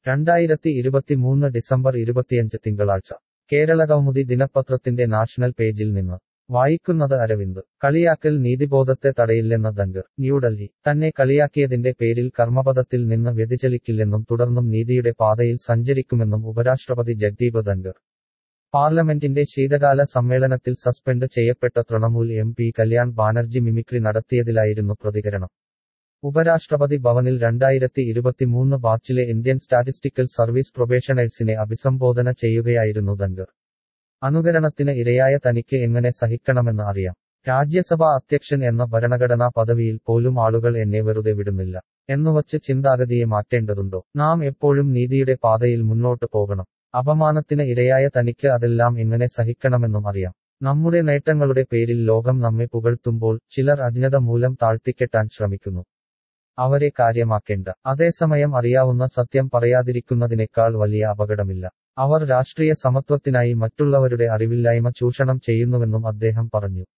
രണ്ടായിരത്തി ഇരുപത്തിമൂന്ന് ഡിസംബർ ഇരുപത്തിയഞ്ച് തിങ്കളാഴ്ച കേരള കൗമുദി ദിനപത്രത്തിന്റെ നാഷണൽ പേജിൽ നിന്ന് വായിക്കുന്നത് അരവിന്ദ് കളിയാക്കൽ നീതിബോധത്തെ തടയില്ലെന്ന ദങ്കർ ന്യൂഡൽഹി തന്നെ കളിയാക്കിയതിന്റെ പേരിൽ കർമ്മപദത്തിൽ നിന്ന് വ്യതിചലിക്കില്ലെന്നും തുടർന്നും നീതിയുടെ പാതയിൽ സഞ്ചരിക്കുമെന്നും ഉപരാഷ്ട്രപതി ജഗ്ദീപ് ധങ്കർ പാർലമെന്റിന്റെ ശീതകാല സമ്മേളനത്തിൽ സസ്പെൻഡ് ചെയ്യപ്പെട്ട Trinamool M P Kalyan Banerjee mimicry നടത്തിയതിലായിരുന്നു പ്രതികരണം ഉപരാഷ്ട്രപതി ഭവനിൽ രണ്ടായിരത്തി ഇരുപത്തിമൂന്ന് ബാച്ചിലെ ഇന്ത്യൻ സ്റ്റാറ്റിസ്റ്റിക്കൽ സർവീസ് പ്രൊബേഷണേഴ്സിനെ അഭിസംബോധന ചെയ്യുകയായിരുന്നു ദങ്കർ അനുകരണത്തിന് ഇരയായ തനിക്ക് എങ്ങനെ സഹിക്കണമെന്ന് അറിയാം രാജ്യസഭാ അധ്യക്ഷൻ എന്ന ഭരണഘടനാ പദവിയിൽ പോലും ആളുകൾ എന്നെ വെറുതെ വിടുന്നില്ല എന്നുവച്ച് ചിന്താഗതിയെ മാറ്റേണ്ടതുണ്ടോ നാം എപ്പോഴും നീതിയുടെ പാതയിൽ മുന്നോട്ട് പോകണം അപമാനത്തിന് ഇരയായ തനിക്ക് അതെല്ലാം എങ്ങനെ സഹിക്കണമെന്നും അറിയാം നമ്മുടെ നേട്ടങ്ങളുടെ പേരിൽ ലോകം നമ്മെ പുകഴ്ത്തുമ്പോൾ ചിലർ അജ്ഞത മൂലം താഴ്ത്തിക്കെട്ടാൻ ശ്രമിക്കുന്നു അവരെ കാര്യമാക്കേണ്ട അതേസമയം അറിയാവുന്ന സത്യം പറയാതിരിക്കുന്നതിനേക്കാൾ വലിയ അപകടമില്ല അവർ രാഷ്ട്രീയ സമത്വത്തിനായി മറ്റുള്ളവരുടെ അറിവില്ലായ്മ ചൂഷണം ചെയ്യുന്നുവെന്നും അദ്ദേഹം പറഞ്ഞു